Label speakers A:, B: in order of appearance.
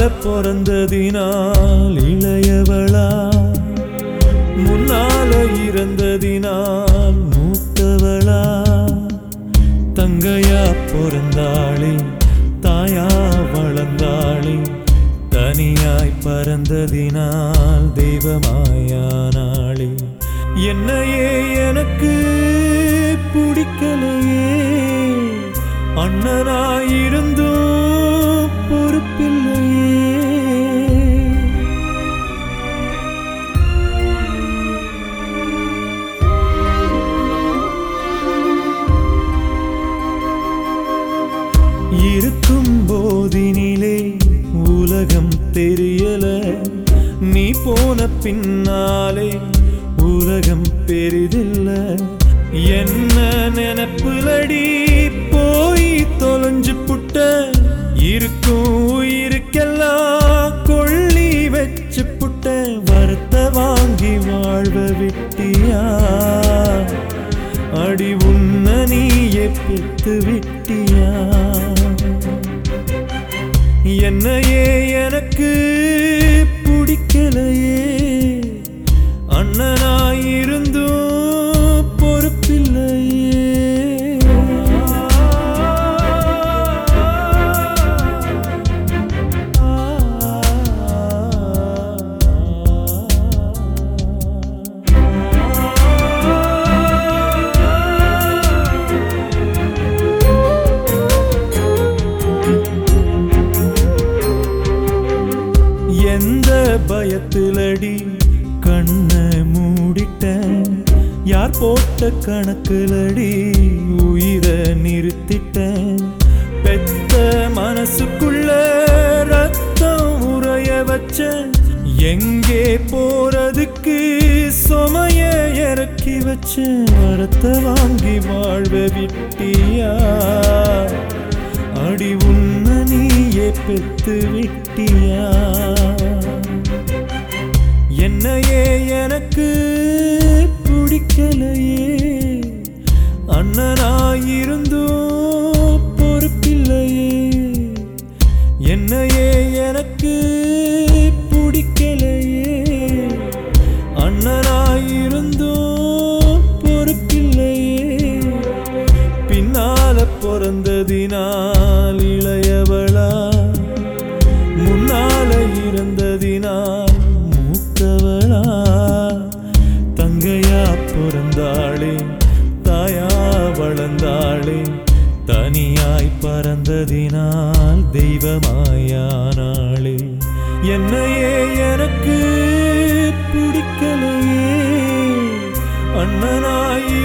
A: பிறந்ததினால் இளையவளா முன்னால இறந்ததினால் மூத்தவளா தங்கையா பிறந்தாளே தாயா வளர்ந்தாளே தனியாய் பறந்ததினால் தெய்வமாயானாளே என்னையே எனக்கு பிடிக்கலையே அண்ணனாயிருந்தும் பொறுப்பில்லையே இருக்கும் போதினிலே உலகம் தெரியல நீ போன பின்னாலே உலகம் பெரிதில்ல என்ன நினப்புலடி போய் தொலைஞ்சு புட்ட இருக்கும் உயிருக்கெல்லாம் கொள்ளி வச்சு புட்ட வருத்த வாங்கி வாழ்வ விட்டியா அடி உன்ன நீயே பெத்து விட்டியா என்னையே எனக்கு பிடிக்கலையே அண்ணனாயிருந்தும் பொறுப்பில்லையே எந்த பயத்திலடி கண்ணை மூடிட்டேன் யார் போட்ட கணக்குலடி உயிரை நிறுத்திட்டேன் பெத்த மனசுக்குள்ள ரத்தம் உறைய வச்ச எங்கே போறதுக்கு சுமைய இறக்கி வச்ச வரத்தை வாங்கி வாழ்வ விட்டியா அடி உன்ன நீயே பெத்து விட்டியா என்னையே எனக்கு பிடிக்கலையே அண்ணனாயிருந்தும் பொறுப்பில்லையே என்னையே எனக்கு பிடிக்கலையே அண்ணனாயிருந்தும் பொறுப்பில்லையே பின்னால பிறந்ததினால் இளையவளா முன்னால இருந்ததினால் மூத்தவளா தங்கையா பிறந்தாளே தாயா வளர்ந்தாளே தனியாய் பறந்ததினால் தெய்வமாயானாளே என்னையே எனக்கு பிடிக்கலையே அண்ணனாய்